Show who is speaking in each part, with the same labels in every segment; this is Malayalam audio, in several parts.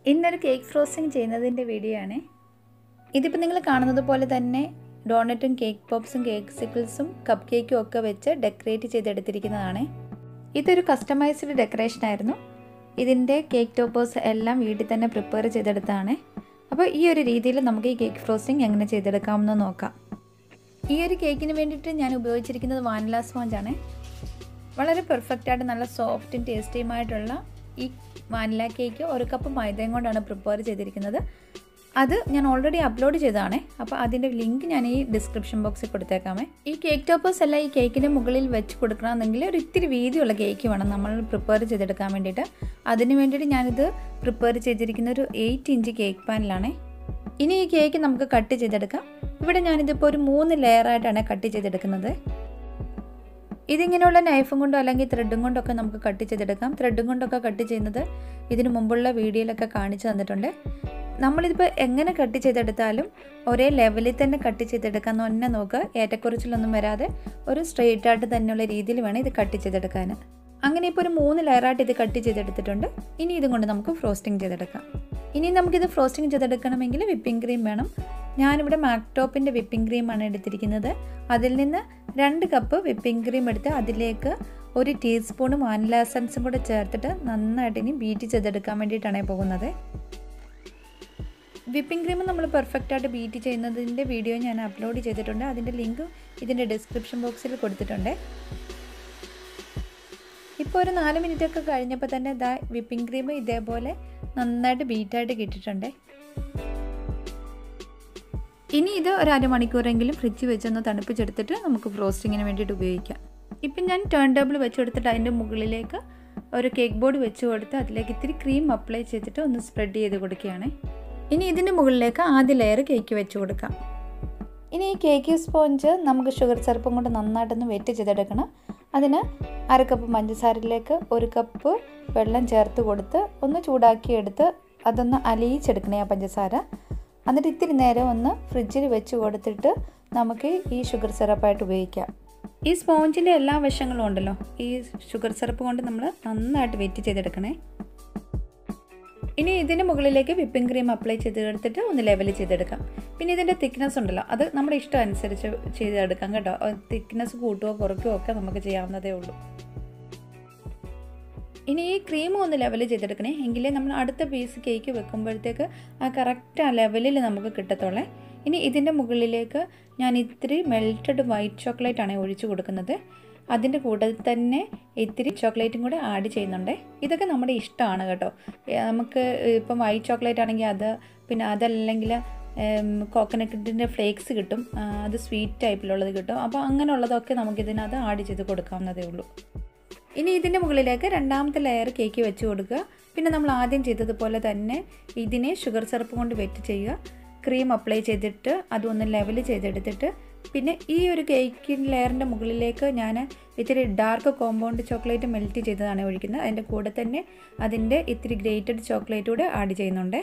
Speaker 1: ഇന്നൊരു കേക്ക് ഫ്രോസ്റ്റിംഗ് ചെയ്യുന്നതിൻ്റെ വീഡിയോ ആണ് ഇതിപ്പോൾ നിങ്ങൾ കാണുന്നത് പോലെ തന്നെ ഡോണറ്റും കേക്ക് പോപ്സും കേക്ക് സിക്കിൾസും കപ്പ് കേക്കും ഒക്കെ വെച്ച് ഡെക്കറേറ്റ് ചെയ്തെടുത്തിരിക്കുന്നതാണ് ഇതൊരു കസ്റ്റമൈസ്ഡ് ഡെക്കറേഷൻ ആയിരുന്നു ഇതിൻ്റെ കേക്ക് ടോപ്പേഴ്സ് എല്ലാം വീട്ടിൽ തന്നെ പ്രിപ്പയർ ചെയ്തെടുത്തതാണ് അപ്പോൾ ഈ ഒരു രീതിയിൽ നമുക്ക് ഈ കേക്ക് ഫ്രോസ്റ്റിംഗ് എങ്ങനെ ചെയ്തെടുക്കാമെന്ന് നോക്കാം ഈ ഒരു കേക്കിന് വേണ്ടിയിട്ട് ഞാൻ ഉപയോഗിച്ചിരിക്കുന്നത് വാനില സ്പോഞ്ചാണ് വളരെ പെർഫെക്റ്റായിട്ട് നല്ല സോഫ്റ്റും ടേസ്റ്റിയുമായിട്ടുള്ള ഈ വാനില കേക്ക് ഒരു കപ്പ് മൈദയും കൊണ്ടാണ് പ്രിപ്പയർ ചെയ്തിരിക്കുന്നത് അത് ഞാൻ ഓൾറെഡി അപ്ലോഡ് ചെയ്തതാണ് അപ്പോൾ അതിൻ്റെ ലിങ്ക് ഞാൻ ഈ ഡിസ്ക്രിപ്ഷൻ ബോക്സിൽ കൊടുത്തേക്കാമേ ഈ കേക്ക് ടോപ്പേഴ്സ് എല്ലാം ഈ കേക്കിൻ്റെ മുകളിൽ വെച്ച് കൊടുക്കണമെന്നെങ്കിൽ ഒരു ഇത്തിരി വീതിയുള്ള കേക്ക് വേണം നമ്മൾ പ്രിപ്പയർ ചെയ്തെടുക്കാൻ വേണ്ടിയിട്ട് അതിന് വേണ്ടിയിട്ട് ഞാനിത് പ്രിപ്പയർ ചെയ്തിരിക്കുന്ന ഒരു എയ്റ്റ് ഇഞ്ച് കേക്ക് പാനിലാണ് ഇനി ഈ കേക്ക് നമുക്ക് കട്ട് ചെയ്തെടുക്കാം ഇവിടെ ഞാനിതിപ്പോൾ ഒരു മൂന്ന് ലെയറായിട്ടാണ് കട്ട് ചെയ്തെടുക്കുന്നത് ഇതിങ്ങനെയുള്ള നൈഫും കൊണ്ടോ അല്ലെങ്കിൽ ത്രെഡും കൊണ്ടൊക്കെ നമുക്ക് കട്ട് ചെയ്തെടുക്കാം ത്രെഡും കൊണ്ടൊക്കെ കട്ട് ചെയ്യുന്നത് ഇതിനു മുമ്പുള്ള വീഡിയോയിലൊക്കെ കാണിച്ചു തന്നിട്ടുണ്ട് നമ്മളിതിപ്പോൾ എങ്ങനെ കട്ട് ചെയ്തെടുത്താലും ഒരേ ലെവലിൽ തന്നെ കട്ട് ചെയ്തെടുക്കാൻ തന്നെ നോക്കുക ഏറ്റക്കുറച്ചിലൊന്നും വരാതെ ഒരു സ്ട്രെയിറ്റ് ആയിട്ട് തന്നെയുള്ള രീതിയിൽ വേണം ഇത് കട്ട് ചെയ്തെടുക്കാൻ അങ്ങനെ ഇപ്പോൾ ഒരു മൂന്ന് ലെയറായിട്ട് ഇത് കട്ട് ചെയ്തെടുത്തിട്ടുണ്ട് ഇനി ഇതും കൊണ്ട് നമുക്ക് ഫ്രോസ്റ്റിംഗ് ചെയ്തെടുക്കാം ഇനി നമുക്കിത് ഫ്രോസ്റ്റിംഗ് ചെയ്തെടുക്കണമെങ്കിൽ വിപ്പിംഗ് ക്രീം വേണം ഞാനിവിടെ മാക്ടോപ്പിൻ്റെ വിപ്പിംഗ് ക്രീമാണ് എടുത്തിരിക്കുന്നത് അതിൽ നിന്ന് രണ്ട് കപ്പ് വിപ്പിംഗ് ക്രീം എടുത്ത് അതിലേക്ക് ഒരു ടീസ്പൂൺ വാനില എസൻസും കൂടെ ചേർത്തിട്ട് നന്നായിട്ട് ഇനി ബീറ്റ് ചെയ്തെടുക്കാൻ വേണ്ടിയിട്ടാണ് പോകുന്നത് വിപ്പിംഗ് ക്രീം നമ്മൾ പെർഫെക്റ്റായിട്ട് ബീറ്റ് ചെയ്യുന്നതിൻ്റെ വീഡിയോ ഞാൻ അപ്ലോഡ് ചെയ്തിട്ടുണ്ട് അതിൻ്റെ ലിങ്ക് ഇതിൻ്റെ ഡിസ്ക്രിപ്ഷൻ ബോക്സിൽ കൊടുത്തിട്ടുണ്ട് ഇപ്പോൾ ഒരു നാല് മിനിറ്റ് ഒക്കെ കഴിഞ്ഞപ്പോൾ തന്നെ ഇതാ വിപ്പിംഗ് ക്രീം ഇതേപോലെ നന്നായിട്ട് ബീറ്റായിട്ട് കിട്ടിയിട്ടുണ്ട് ഇനി ഇത് ഒരു അരമണിക്കൂറെങ്കിലും ഫ്രിഡ്ജ് വെച്ചൊന്ന് തണുപ്പിച്ചെടുത്തിട്ട് നമുക്ക് ഫ്രോസ്റ്റിങ്ങിന് വേണ്ടിയിട്ട് ഉപയോഗിക്കാം ഇപ്പം ഞാൻ ടേൺ ടേബിൾ വെച്ചെടുത്തിട്ട് അതിൻ്റെ മുകളിലേക്ക് ഒരു കേക്ക് ബോർഡ് വെച്ച് കൊടുത്ത് അതിലേക്ക് ഇത്തിരി ക്രീം അപ്ലൈ ചെയ്തിട്ട് ഒന്ന് സ്പ്രെഡ് ചെയ്ത് കൊടുക്കുകയാണ് ഇനി ഇതിൻ്റെ മുകളിലേക്ക് ആദ്യ ലെയർ കേക്ക് വെച്ച് കൊടുക്കാം ഇനി ഈ കേക്ക് സ്പോഞ്ച് നമുക്ക് ഷുഗർ സിറപ്പും കൊണ്ട് നന്നായിട്ടൊന്ന് വെറ്റ് ചെയ്തെടുക്കണം അതിന് അര കപ്പ് പഞ്ചസാരയിലേക്ക് ഒരു കപ്പ് വെള്ളം ചേർത്ത് കൊടുത്ത് ഒന്ന് ചൂടാക്കിയെടുത്ത് അതൊന്ന് അലിയിച്ചെടുക്കണേ ആ പഞ്ചസാര എന്നിട്ട് ഇത്തിരി നേരം ഒന്ന് ഫ്രിഡ്ജിൽ വെച്ച് കൊടുത്തിട്ട് നമുക്ക് ഈ ഷുഗർ സിറപ്പായിട്ട് ഉപയോഗിക്കാം ഈ സ്പോഞ്ചിൻ്റെ എല്ലാ വശങ്ങളും ഉണ്ടല്ലോ ഈ ഷുഗർ സിറപ്പ് കൊണ്ട് നമ്മൾ നന്നായിട്ട് വെറ്റ് ചെയ്തെടുക്കണേ ഇനി ഇതിന് മുകളിലേക്ക് വിപ്പിംഗ് ക്രീം അപ്ലൈ ചെയ്തെടുത്തിട്ട് ഒന്ന് ലെവൽ ചെയ്തെടുക്കാം പിന്നെ ഇതിൻ്റെ തിക്നെസ് ഉണ്ടല്ലോ അത് നമ്മുടെ ഇഷ്ടം അനുസരിച്ച് ചെയ്തെടുക്കാം കേട്ടോ തിക്നെസ് കൂട്ടുകയോ കുറയ്ക്കുകയോ ഒക്കെ നമുക്ക് ചെയ്യാവുന്നതേ ഉള്ളൂ ഇനി ഈ ക്രീം ഒന്ന് ലെവൽ ചെയ്തെടുക്കണേ എങ്കിലേ നമ്മൾ അടുത്ത പീസ് കേക്ക് വെക്കുമ്പോഴത്തേക്ക് ആ കറക്റ്റ് ആ ലെവലിൽ നമുക്ക് കിട്ടത്തുള്ളേ ഇനി ഇതിൻ്റെ മുകളിലേക്ക് ഞാൻ ഇത്തിരി മെൽറ്റഡ് വൈറ്റ് ചോക്ലേറ്റ് ആണ് ഒഴിച്ചു കൊടുക്കുന്നത് അതിൻ്റെ കൂട്ടത്തിൽ തന്നെ ഇത്തിരി ചോക്ലേറ്റും കൂടെ ആഡ് ചെയ്യുന്നുണ്ട് ഇതൊക്കെ നമ്മുടെ ഇഷ്ടമാണ് കേട്ടോ നമുക്ക് ഇപ്പം വൈറ്റ് ചോക്ലേറ്റ് ആണെങ്കിൽ അത് പിന്നെ അതല്ലെങ്കിൽ കോക്കനട്ടിൻ്റെ ഫ്ലേക്സ് കിട്ടും അത് സ്വീറ്റ് ടൈപ്പിലുള്ളത് കിട്ടും അപ്പോൾ അങ്ങനെയുള്ളതൊക്കെ നമുക്കിതിനകത്ത് ആഡ് ചെയ്ത് കൊടുക്കാവുന്നതേ ഉള്ളൂ ഇനി ഇതിൻ്റെ മുകളിലേക്ക് രണ്ടാമത്തെ ലെയർ കേക്ക് വെച്ച് കൊടുക്കുക പിന്നെ നമ്മൾ ആദ്യം ചെയ്തതുപോലെ തന്നെ ഇതിനെ ഷുഗർ സിറപ്പ് കൊണ്ട് വെറ്റ് ചെയ്യുക ക്രീം അപ്ലൈ ചെയ്തിട്ട് അതൊന്ന് ലെവൽ ചെയ്തെടുത്തിട്ട് പിന്നെ ഈ ഒരു കേക്ക് ലെയറിൻ്റെ മുകളിലേക്ക് ഞാൻ ഇത്തിരി ഡാർക്ക് കോമ്പൗണ്ട് ചോക്ലേറ്റ് മെൽറ്റ് ചെയ്തതാണ് ഒഴിക്കുന്നത് അതിൻ്റെ കൂടെ തന്നെ അതിൻ്റെ ഇത്തിരി ഗ്രേറ്റഡ് ചോക്ലേറ്റ് കൂടെ ആഡ് ചെയ്യുന്നുണ്ട്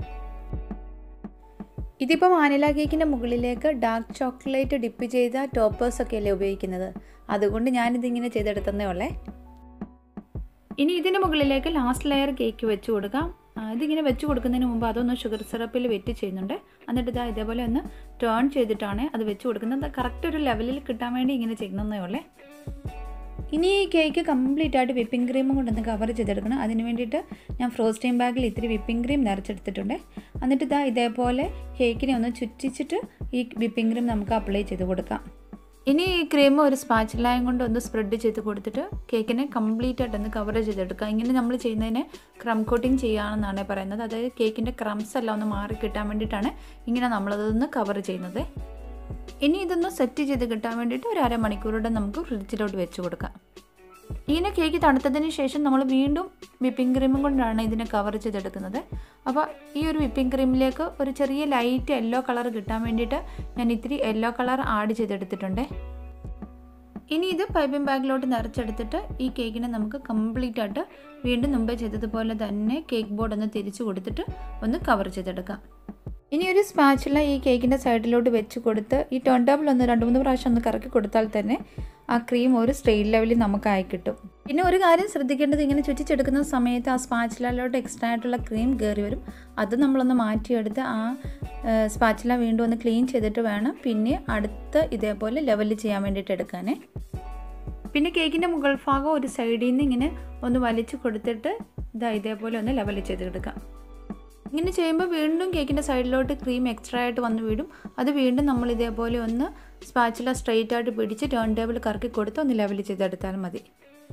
Speaker 1: ഇതിപ്പോൾ വാനില കേക്കിൻ്റെ മുകളിലേക്ക് ഡാർക്ക് ചോക്ലേറ്റ് ഡിപ്പ് ചെയ്ത ടോപ്പേഴ്സൊക്കെ അല്ലേ ഉപയോഗിക്കുന്നത് അതുകൊണ്ട് ഞാനിതിങ്ങനെ ചെയ്തെടുത്തതേ ഉള്ളേ ഇനി ഇതിൻ്റെ മുകളിലേക്ക് ലാസ്റ്റ് ലെയർ കേക്ക് വെച്ച് കൊടുക്കാം ഇതിങ്ങനെ വെച്ച് കൊടുക്കുന്നതിന് മുമ്പ് അതൊന്ന് ഷുഗർ സിറപ്പിൽ വെറ്റ് ചെയ്യുന്നുണ്ട് എന്നിട്ട് ഇതാ ഇതേപോലെ ഒന്ന് ടേൺ ചെയ്തിട്ടാണ് അത് വെച്ച് കൊടുക്കുന്നത് കറക്റ്റ് ഒരു ലെവലിൽ കിട്ടാൻ വേണ്ടി ഇങ്ങനെ ചെയ്യുന്നതേ ഉള്ളേ ഇനി ഈ കേക്ക് കംപ്ലീറ്റ് ആയിട്ട് വിപ്പിംഗ് ക്രീമും കൊണ്ടൊന്ന് കവർ ചെയ്തെടുക്കണം അതിന് വേണ്ടിയിട്ട് ഞാൻ ഫ്രോസ്റ്റിംഗ് ബാഗിൽ ഇത്തിരി വിപ്പിംഗ് ക്രീം നിറച്ചെടുത്തിട്ടുണ്ട് എന്നിട്ട് ഇതാ ഇതേപോലെ കേക്കിനെ ഒന്ന് ചുറ്റിച്ചിട്ട് ഈ വിപ്പിംഗ് ക്രീം നമുക്ക് അപ്ലൈ ചെയ്ത് കൊടുക്കാം ഇനി ഈ ക്രീം ഒരു സ്പാച്ചിലായം കൊണ്ട് ഒന്ന് സ്പ്രെഡ് ചെയ്ത് കൊടുത്തിട്ട് കേക്കിനെ കംപ്ലീറ്റ് ആയിട്ട് ഒന്ന് കവർ ചെയ്തെടുക്കുക ഇങ്ങനെ നമ്മൾ ചെയ്യുന്നതിന് ക്രം കോട്ടിങ് ചെയ്യുകയാണെന്നാണ് പറയുന്നത് അതായത് കേക്കിൻ്റെ ക്രംസ് എല്ലാം ഒന്ന് മാറി കിട്ടാൻ വേണ്ടിയിട്ടാണ് ഇങ്ങനെ നമ്മളതൊന്ന് കവർ ചെയ്യുന്നത് ഇനി ഇതൊന്ന് സെറ്റ് ചെയ്ത് കിട്ടാൻ വേണ്ടിയിട്ട് ഒരു അരമണിക്കൂറുടെ നമുക്ക് ഫ്രിഡ്ജിലോട്ട് വെച്ച് കൊടുക്കാം ഇങ്ങനെ കേക്ക് തണുത്തതിന് ശേഷം നമ്മൾ വീണ്ടും വിപ്പിംഗ് ക്രീമും കൊണ്ടാണ് ഇതിനെ കവർ ചെയ്തെടുക്കുന്നത് അപ്പോൾ ഈ ഒരു വിപ്പിംഗ് ക്രീമിലേക്ക് ഒരു ചെറിയ ലൈറ്റ് യെല്ലോ കളർ കിട്ടാൻ വേണ്ടിയിട്ട് ഞാൻ ഇത്തിരി യെല്ലോ കളർ ആഡ് ചെയ്തെടുത്തിട്ടുണ്ട് ഇനി ഇത് പൈപ്പിംഗ് ബാഗിലോട്ട് നിറച്ചെടുത്തിട്ട് ഈ കേക്കിനെ നമുക്ക് കംപ്ലീറ്റ് ആയിട്ട് വീണ്ടും മുമ്പേ ചെയ്തതുപോലെ തന്നെ കേക്ക് ബോർഡ് ഒന്ന് തിരിച്ചു കൊടുത്തിട്ട് ഒന്ന് കവർ ചെയ്തെടുക്കാം ഇനി ഒരു സ്പാച്ചുല ഈ കേക്കിൻ്റെ സൈഡിലോട്ട് വെച്ച് കൊടുത്ത് ഈ ടേൺ ടേബിൾ ഒന്ന് രണ്ട് മൂന്ന് പ്രാവശ്യം ഒന്ന് കറക്കി കൊടുത്താൽ തന്നെ ആ ക്രീം ഒരു സ്ട്രെയിറ്റ് ലെവലിൽ നമുക്കായി കിട്ടും പിന്നെ ഒരു കാര്യം ശ്രദ്ധിക്കേണ്ടത് ഇങ്ങനെ ചുറ്റിച്ചെടുക്കുന്ന സമയത്ത് ആ സ്പാച്ചിലയിലോട്ട് എക്സ്ട്രാ ആയിട്ടുള്ള ക്രീം കയറി വരും അത് നമ്മളൊന്ന് മാറ്റിയെടുത്ത് ആ സ്പാച്ചില വീണ്ടും ഒന്ന് ക്ലീൻ ചെയ്തിട്ട് വേണം പിന്നെ അടുത്ത് ഇതേപോലെ ലെവൽ ചെയ്യാൻ വേണ്ടിയിട്ട് എടുക്കാനേ പിന്നെ കേക്കിൻ്റെ മുകൾ ഭാഗം ഒരു സൈഡിൽ നിന്ന് ഇങ്ങനെ ഒന്ന് വലിച്ചു കൊടുത്തിട്ട് ഇതാ ഇതേപോലെ ഒന്ന് ലെവൽ ചെയ്തെടുക്കാം ഇങ്ങനെ ചെയ്യുമ്പോൾ വീണ്ടും കേക്കിൻ്റെ സൈഡിലോട്ട് ക്രീം എക്സ്ട്രാ ആയിട്ട് വന്ന് വീടും അത് വീണ്ടും നമ്മൾ ഇതേപോലെ ഒന്ന് സ്പാച്ചില സ്ട്രെയിറ്റ് ആയിട്ട് പിടിച്ച് ടേൺ ടേബിൾ കറക്കി കൊടുത്ത് ഒന്ന് ലെവൽ ചെയ്തെടുത്താൽ മതി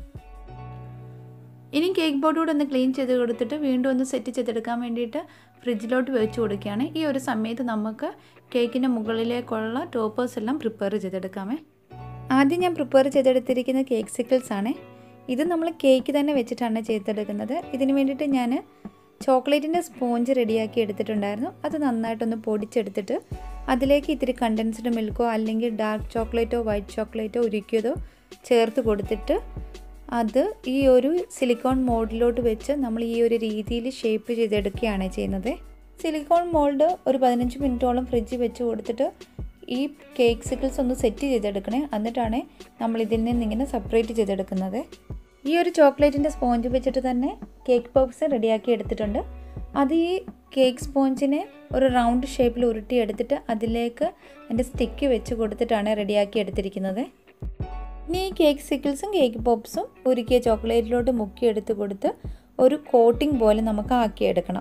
Speaker 1: ഇനി കേക്ക് ബോർഡ് കൂടെ ഒന്ന് ക്ലീൻ ചെയ്ത് കൊടുത്തിട്ട് വീണ്ടും ഒന്ന് സെറ്റ് ചെയ്തെടുക്കാൻ വേണ്ടിയിട്ട് ഫ്രിഡ്ജിലോട്ട് വെച്ച് കൊടുക്കുകയാണ് ഈ ഒരു സമയത്ത് നമുക്ക് കേക്കിൻ്റെ മുകളിലേക്കുള്ള ടോപ്പേഴ്സ് എല്ലാം പ്രിപ്പയർ ചെയ്തെടുക്കാമേ ആദ്യം ഞാൻ പ്രിപ്പയർ ചെയ്തെടുത്തിരിക്കുന്ന കേക്ക് സിക്കിൾസ് ആണ് ഇത് നമ്മൾ കേക്ക് തന്നെ വെച്ചിട്ടാണ് ചെയ്തെടുക്കുന്നത് ഇതിന് വേണ്ടിയിട്ട് ഞാൻ ചോക്ലേറ്റിൻ്റെ സ്പോഞ്ച് റെഡിയാക്കി എടുത്തിട്ടുണ്ടായിരുന്നു അത് നന്നായിട്ടൊന്ന് പൊടിച്ചെടുത്തിട്ട് അതിലേക്ക് ഇത്തിരി കണ്ടൻസ്ഡ് മിൽക്കോ അല്ലെങ്കിൽ ഡാർക്ക് ചോക്ലേറ്റോ വൈറ്റ് ചോക്ലേറ്റോ ഉരുക്കിയതോ ചേർത്ത് കൊടുത്തിട്ട് അത് ഈ ഒരു സിലിക്കോൺ മോൾഡിലോട്ട് വെച്ച് നമ്മൾ ഈ ഒരു രീതിയിൽ ഷേപ്പ് ചെയ്തെടുക്കുകയാണ് ചെയ്യുന്നത് സിലിക്കോൺ മോൾഡ് ഒരു പതിനഞ്ച് മിനിറ്റോളം ഫ്രിഡ്ജിൽ വെച്ച് കൊടുത്തിട്ട് ഈ കേക്ക് സിക്കിൾസ് ഒന്ന് സെറ്റ് ചെയ്തെടുക്കണേ എന്നിട്ടാണ് നമ്മൾ ഇതിൽ നിന്ന് ഇങ്ങനെ സെപ്പറേറ്റ് ചെയ്തെടുക്കുന്നത് ഈ ഒരു ചോക്ലേറ്റിൻ്റെ സ്പോഞ്ച് വെച്ചിട്ട് തന്നെ കേക്ക് പപ്സ് റെഡിയാക്കി എടുത്തിട്ടുണ്ട് അത് ഈ കേക്ക് സ്പോഞ്ചിനെ ഒരു റൗണ്ട് ഷേപ്പിൽ ഉരുട്ടി എടുത്തിട്ട് അതിലേക്ക് എൻ്റെ സ്റ്റിക്ക് വെച്ച് കൊടുത്തിട്ടാണ് റെഡിയാക്കി എടുത്തിരിക്കുന്നത് ഇനി ഈ കേക്ക് സിക്കിൾസും കേക്ക് പോപ്സും ഉരുക്കിയ ചോക്ലേറ്റിലോട്ട് മുക്കിയെടുത്ത് കൊടുത്ത് ഒരു കോട്ടിംഗ് പോലെ നമുക്ക് ആക്കിയെടുക്കണം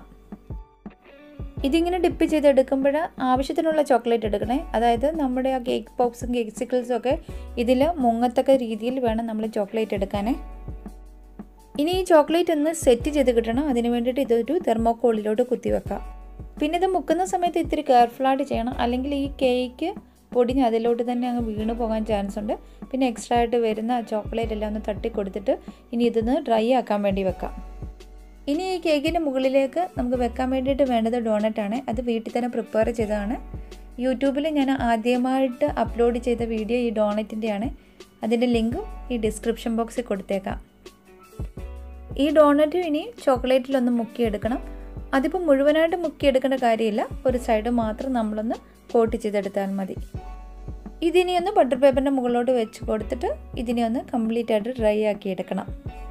Speaker 1: ഇതിങ്ങനെ ഡിപ്പ് ചെയ്തെടുക്കുമ്പോൾ ആവശ്യത്തിനുള്ള ചോക്ലേറ്റ് എടുക്കണേ അതായത് നമ്മുടെ ആ കേക്ക് പോപ്സും കേക്ക് സിക്കിൾസും ഒക്കെ ഇതിൽ മുങ്ങത്തക്ക രീതിയിൽ വേണം നമ്മൾ ചോക്ലേറ്റ് എടുക്കാനേ ഇനി ഈ ചോക്ലേറ്റ് ഒന്ന് സെറ്റ് ചെയ്ത് കിട്ടണം അതിന് വേണ്ടിയിട്ട് ഇതൊരു തെർമോക്കോളിലോട്ട് കുത്തിവെക്കാം പിന്നെ ഇത് മുക്കുന്ന സമയത്ത് ഇത്തിരി കെയർഫുള്ളായിട്ട് ചെയ്യണം അല്ലെങ്കിൽ ഈ കേക്ക് പൊടിഞ്ഞ് അതിലോട്ട് തന്നെ അങ്ങ് വീണ് പോകാൻ ചാൻസ് ഉണ്ട് പിന്നെ എക്സ്ട്രാ ആയിട്ട് വരുന്ന ചോക്ലേറ്റ് എല്ലാം ഒന്ന് തട്ടി കൊടുത്തിട്ട് ഇനി ഇതൊന്ന് ഡ്രൈ ആക്കാൻ വേണ്ടി വെക്കാം ഇനി ഈ കേക്കിൻ്റെ മുകളിലേക്ക് നമുക്ക് വെക്കാൻ വേണ്ടിയിട്ട് വേണ്ടത് ഡോണറ്റാണ് അത് വീട്ടിൽ തന്നെ പ്രിപ്പയർ ചെയ്തതാണ് യൂട്യൂബിൽ ഞാൻ ആദ്യമായിട്ട് അപ്ലോഡ് ചെയ്ത വീഡിയോ ഈ ഡോണറ്റിൻ്റെയാണ് അതിൻ്റെ ലിങ്കും ഈ ഡിസ്ക്രിപ്ഷൻ ബോക്സിൽ കൊടുത്തേക്കാം ഈ ഡോണറ്റ് ഇനി ചോക്ലേറ്റിലൊന്ന് മുക്കിയെടുക്കണം അതിപ്പോൾ മുഴുവനായിട്ട് മുക്കിയെടുക്കേണ്ട കാര്യമില്ല ഒരു സൈഡ് മാത്രം നമ്മളൊന്ന് കോട്ട് ചെയ്തെടുത്താൽ മതി ഇതിനെ ഒന്ന് ബട്ടർ പേപ്പറിൻ്റെ മുകളിലോട്ട് വെച്ച് കൊടുത്തിട്ട് ഇതിനെ ഒന്ന് കംപ്ലീറ്റ് ആയിട്ട് ഡ്രൈ ആക്കി എടുക്കണം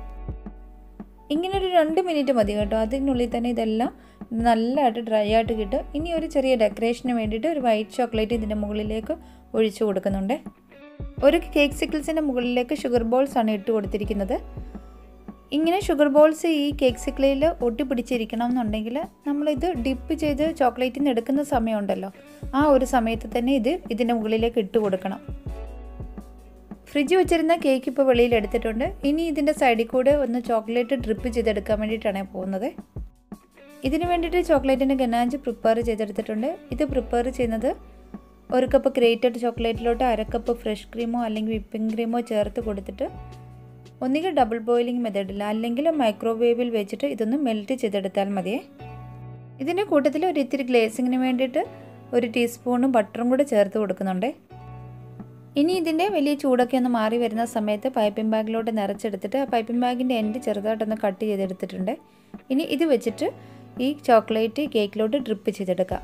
Speaker 1: ഇങ്ങനെ ഒരു രണ്ട് മിനിറ്റ് മതി കേട്ടോ അതിനുള്ളിൽ തന്നെ ഇതെല്ലാം നല്ലതായിട്ട് ഡ്രൈ ആയിട്ട് കിട്ടും ഇനി ഒരു ചെറിയ ഡെക്കറേഷന് വേണ്ടിയിട്ട് ഒരു വൈറ്റ് ചോക്ലേറ്റ് ഇതിൻ്റെ മുകളിലേക്ക് ഒഴിച്ചു കൊടുക്കുന്നുണ്ട് ഒരു കേക്ക് സിക്കിൾസിൻ്റെ മുകളിലേക്ക് ഷുഗർ ബോൾസ് ആണ് ഇട്ട് കൊടുത്തിരിക്കുന്നത് ഇങ്ങനെ ഷുഗർ ബോൾസ് ഈ കേക്ക് സിക്കിളിൽ ഒട്ടിപ്പിടിച്ചിരിക്കണം എന്നുണ്ടെങ്കിൽ നമ്മളിത് ഡിപ്പ് ചെയ്ത് ചോക്ലേറ്റിൽ നിന്ന് എടുക്കുന്ന സമയമുണ്ടല്ലോ ആ ഒരു സമയത്ത് തന്നെ ഇത് ഇതിൻ്റെ മുകളിലേക്ക് ഇട്ട് കൊടുക്കണം ഫ്രിഡ്ജ് വെച്ചിരുന്ന കേക്ക് ഇപ്പോൾ വെളിയിൽ എടുത്തിട്ടുണ്ട് ഇനി ഇതിൻ്റെ സൈഡിൽ കൂടെ ഒന്ന് ചോക്ലേറ്റ് ഡ്രിപ്പ് ചെയ്തെടുക്കാൻ വേണ്ടിയിട്ടാണ് പോകുന്നത് ഇതിന് വേണ്ടിയിട്ട് ചോക്ലേറ്റിൻ്റെ ഗനാഞ്ച് പ്രിപ്പയർ ചെയ്തെടുത്തിട്ടുണ്ട് ഇത് പ്രിപ്പയർ ചെയ്യുന്നത് ഒരു കപ്പ് ഗ്രേറ്റഡ് ചോക്ലേറ്റിലോട്ട് അര കപ്പ് ഫ്രഷ് ക്രീമോ അല്ലെങ്കിൽ വിപ്പിംഗ് ക്രീമോ ചേർത്ത് കൊടുത്തിട്ട് ഒന്നുകിൽ ഡബിൾ ബോയിലിംഗ് മെത്തേഡിൽ അല്ലെങ്കിൽ മൈക്രോവേവിൽ വെച്ചിട്ട് ഇതൊന്ന് മെൽറ്റ് ചെയ്തെടുത്താൽ മതിയേ ഇതിൻ്റെ കൂട്ടത്തിൽ ഒരു ഇത്തിരി ഗ്ലേസിങ്ങിന് വേണ്ടിയിട്ട് ഒരു ടീസ്പൂണും ബട്ടറും കൂടെ ചേർത്ത് കൊടുക്കുന്നുണ്ട് ഇനി ഇതിൻ്റെ വലിയ ചൂടൊക്കെ ഒന്ന് മാറി വരുന്ന സമയത്ത് പൈപ്പിംഗ് ബാഗിലോട്ട് നിറച്ചെടുത്തിട്ട് ആ പൈപ്പിംഗ് ബാഗിൻ്റെ എൻഡ് ചെറുതായിട്ടൊന്ന് കട്ട് ചെയ്തെടുത്തിട്ടുണ്ട് ഇനി ഇത് വെച്ചിട്ട് ഈ ചോക്ലേറ്റ് കേക്കിലോട്ട് ഡ്രിപ്പ് ചെയ്തെടുക്കാം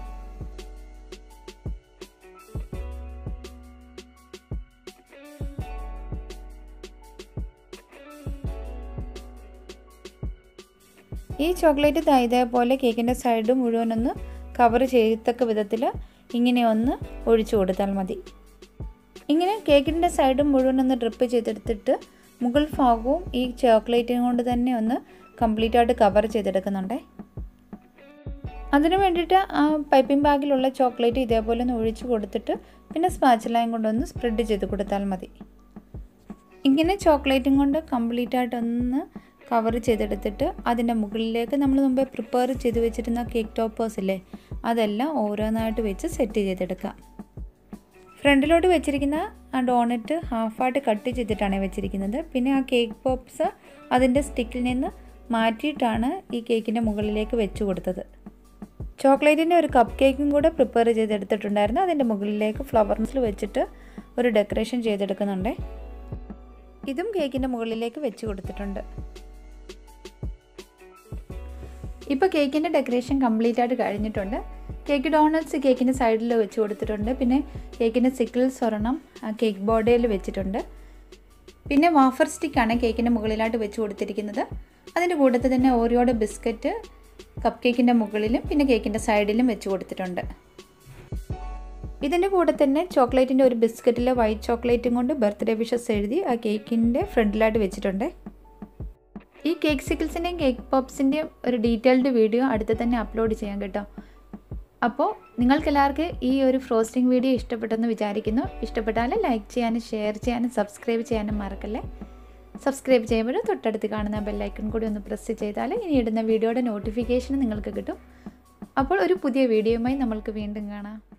Speaker 1: ഈ ചോക്ലേറ്റ് ദാ ഇതേപോലെ കേക്കിൻ്റെ സൈഡ് മുഴുവനൊന്ന് കവർ ചെയ്യത്തക്ക വിധത്തിൽ ഇങ്ങനെ ഒന്ന് ഒഴിച്ചു കൊടുത്താൽ മതി ഇങ്ങനെ കേക്കിൻ്റെ സൈഡ് മുഴുവനൊന്ന് ഡ്രിപ്പ് ചെയ്തെടുത്തിട്ട് മുകൾ ഭാഗവും ഈ ചോക്ലേറ്റും കൊണ്ട് തന്നെ ഒന്ന് കംപ്ലീറ്റ് ആയിട്ട് കവർ ചെയ്തെടുക്കുന്നുണ്ടേ അതിന് വേണ്ടിയിട്ട് ആ പൈപ്പിംഗ് ബാഗിലുള്ള ചോക്ലേറ്റ് ഇതേപോലെ ഒന്ന് ഒഴിച്ചു കൊടുത്തിട്ട് പിന്നെ സ്പാച്ചിലായും കൊണ്ടൊന്ന് സ്പ്രെഡ് ചെയ്ത് കൊടുത്താൽ മതി ഇങ്ങനെ ചോക്ലേറ്റും കൊണ്ട് കംപ്ലീറ്റ് ആയിട്ടൊന്ന് കവർ ചെയ്തെടുത്തിട്ട് അതിൻ്റെ മുകളിലേക്ക് നമ്മൾ മുമ്പേ പ്രിപ്പയർ ചെയ്ത് വെച്ചിരുന്ന കേക്ക് ടോപ്പേഴ്സ് ഇല്ലേ അതെല്ലാം ഓരോന്നായിട്ട് വെച്ച് സെറ്റ് ചെയ്തെടുക്കാം ഫ്രണ്ടിലോട്ട് വെച്ചിരിക്കുന്ന ആ ഡോണറ്റ് ഹാഫായിട്ട് കട്ട് ചെയ്തിട്ടാണ് വെച്ചിരിക്കുന്നത് പിന്നെ ആ കേക്ക് പോപ്സ് അതിൻ്റെ സ്റ്റിക്കിൽ നിന്ന് മാറ്റിയിട്ടാണ് ഈ കേക്കിൻ്റെ മുകളിലേക്ക് വെച്ച് കൊടുത്തത് ചോക്ലേറ്റിൻ്റെ ഒരു കപ്പ് കേക്കും കൂടെ പ്രിപ്പയർ ചെയ്തെടുത്തിട്ടുണ്ടായിരുന്നു അതിൻ്റെ മുകളിലേക്ക് ഫ്ലവർസിൽ വെച്ചിട്ട് ഒരു ഡെക്കറേഷൻ ചെയ്തെടുക്കുന്നുണ്ട് ഇതും കേക്കിൻ്റെ മുകളിലേക്ക് വെച്ച് കൊടുത്തിട്ടുണ്ട് ഇപ്പോൾ കേക്കിൻ്റെ ഡെക്കറേഷൻ കംപ്ലീറ്റ് ആയിട്ട് കഴിഞ്ഞിട്ടുണ്ട് കേക്ക് ഡോണറ്റ്സ് കേക്കിൻ്റെ സൈഡിൽ വെച്ച് കൊടുത്തിട്ടുണ്ട് പിന്നെ കേക്കിൻ്റെ സിക്കിൾസ് ഒരെണ്ണം ആ കേക്ക് ബോർഡയിൽ വെച്ചിട്ടുണ്ട് പിന്നെ വാഫർ സ്റ്റിക്കാണ് കേക്കിൻ്റെ മുകളിലായിട്ട് വെച്ച് കൊടുത്തിരിക്കുന്നത് അതിൻ്റെ കൂട്ടത്തിൽ തന്നെ ഓരോയുടെ ബിസ്ക്കറ്റ് കപ്പ് കേക്കിൻ്റെ മുകളിലും പിന്നെ കേക്കിൻ്റെ സൈഡിലും വെച്ച് കൊടുത്തിട്ടുണ്ട് ഇതിൻ്റെ കൂടെ തന്നെ ചോക്ലേറ്റിൻ്റെ ഒരു ബിസ്ക്കറ്റിൽ വൈറ്റ് ചോക്ലേറ്റും കൊണ്ട് ബർത്ത്ഡേ വിഷസ് എഴുതി ആ കേക്കിൻ്റെ ഫ്രണ്ടിലായിട്ട് വെച്ചിട്ടുണ്ട് ഈ കേക്ക് സിക്കിൾസിൻ്റെയും കേക്ക് പോപ്സിൻ്റെയും ഒരു ഡീറ്റെയിൽഡ് വീഡിയോ അടുത്ത് തന്നെ അപ്ലോഡ് ചെയ്യാം കേട്ടോ അപ്പോൾ നിങ്ങൾക്കെല്ലാവർക്കും ഈ ഒരു ഫ്രോസ്റ്റിംഗ് വീഡിയോ ഇഷ്ടപ്പെട്ടെന്ന് വിചാരിക്കുന്നു ഇഷ്ടപ്പെട്ടാൽ ലൈക്ക് ചെയ്യാനും ഷെയർ ചെയ്യാനും സബ്സ്ക്രൈബ് ചെയ്യാനും മറക്കല്ലേ സബ്സ്ക്രൈബ് ചെയ്യുമ്പോൾ തൊട്ടടുത്ത് കാണുന്ന ബെല്ലൈക്കൺ കൂടി ഒന്ന് പ്രസ് ചെയ്താൽ ഇനി ഇടുന്ന വീഡിയോയുടെ നോട്ടിഫിക്കേഷൻ നിങ്ങൾക്ക് കിട്ടും അപ്പോൾ ഒരു പുതിയ വീഡിയോയുമായി നമ്മൾക്ക് വീണ്ടും കാണാം